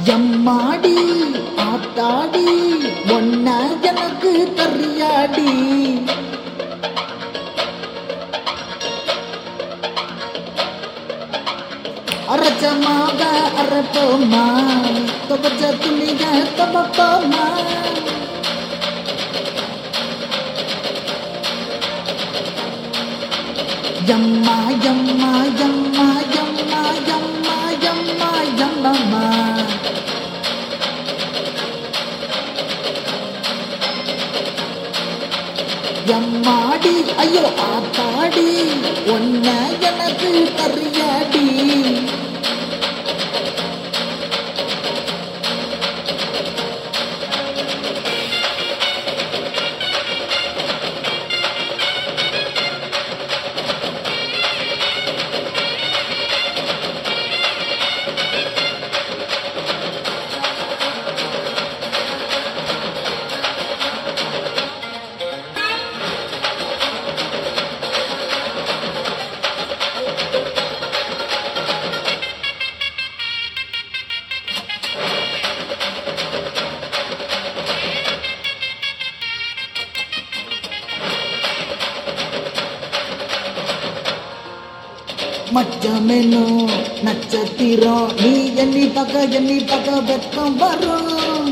எம்மாடி ஆத்தாடி ஒன்ன எனக்கு தெரியாடி அரைச்சமாக அரைப்போமா துவச்ச துணிக துவப்போமா எம்மா எம்மா எம்மா எம்மா எம்மா எம்மா எம்மம்மா எம்மாடி ஐயோ ஆத்தாடி ஒன்ன எனக்கு தெரியாடி மச்சமெனோ நட்சத்திரம் நீ எண்ணி பக்க எண்ணி பக்க வெக்கம் வரும்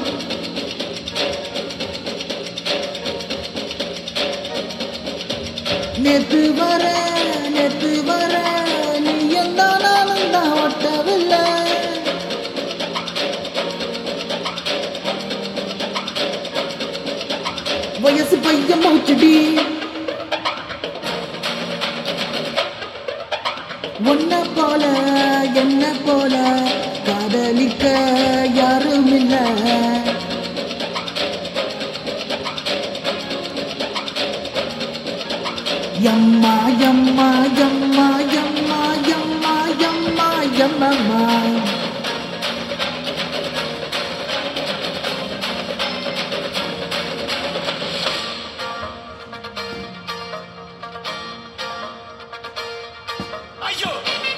நேத்து வர நேத்து வர நீ எந்த நானும் தான் ஒட்டவில்லை வயசு பையன் மூச்சுடி உன்ன போல என்ன போல காதலிக்க யாரும் இல்ல எம்மா எம்மா எம்மா எம்மா எம்மா எம்மா எம்மம்மா ஐயோ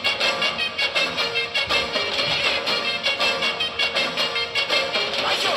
ஐயோ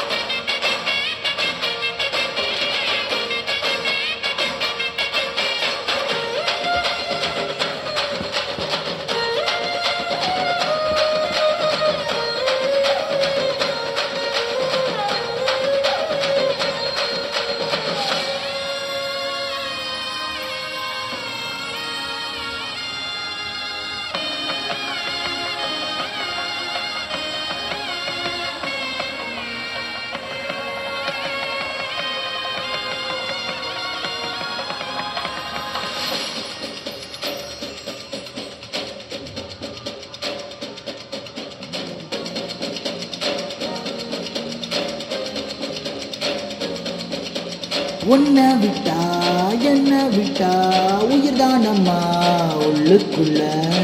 உன்னை விட்டா என்ன விட்டா உயிர்தானம்மா உள்ளுக்குள்ள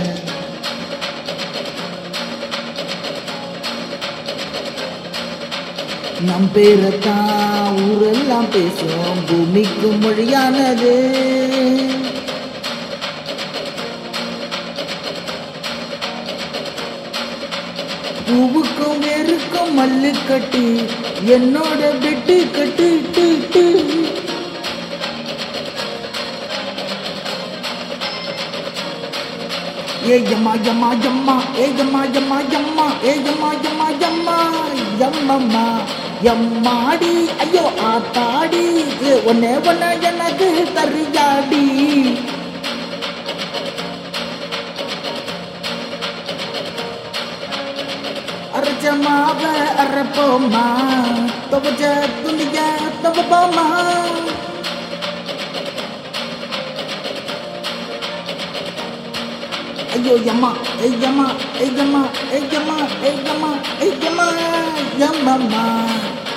நம் பேரத்தான் ஊரெல்லாம் பேசும் பூமிக்கு மொழியானது பூவுக்கும் வேருக்கும் மல்லு கட்டு என்னோட பெட்டு கட்டு டு, டு. ஏ யம்மா யம்மா யம்மா ஏ யம்மா யம்மா யம்மா ஏ யம்மா யம்மா யம்மா யம்மம்மா யம்மாடி ஐயோ ஆத்தாடி ஏ ஒன்னே ஒன்ன எனக்கு தரியாடி அரைச்ச மாவ அரைப்போமா துவச்ச துணிய துவப்போமா ஐயோ யம்மா ஐயம்மா ஐயம்மா ஐயம்மா ஐயம்மா ஐயம்மா யம்மம்மா